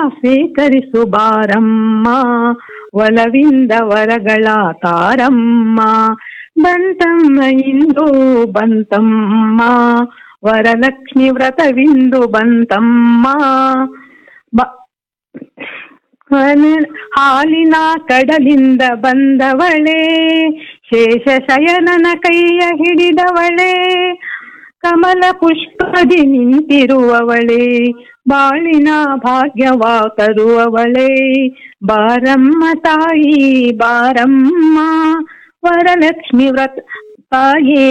ಸ್ವೀಕರಿಸು ಬಾರಮ್ಮ ಒಲವಿಂದ ವರಗಳ ತಾರಮ್ಮ ಬಂತಮ್ಮ ಇಂದು ಬಂತಮ್ಮ ವರಲಕ್ಷ್ಮಿ ವ್ರತವಿಂದು ಬಂತಮ್ಮ ಬ- ಹನ- ಹಾಲಿನ ಕಡಲಿಂದ ಬಂದವಳೇ ಶೇಷ ಶಯನನ ಕೈಯ ಹಿಡಿದವಳೇ ಕಮಲ ಪುಷ್ಪದಿ ನಿಂತಿರುವವಳೇ ಬಾಳಿನ ಭಾಗ್ಯವ ತರುವವಳೇ ಬಾರಮ್ಮ ತಾಯಿ ಬಾರಮ್ಮ ವರಲಕ್ಷ್ಮಿ ವ್ರತ ತಾಯಿ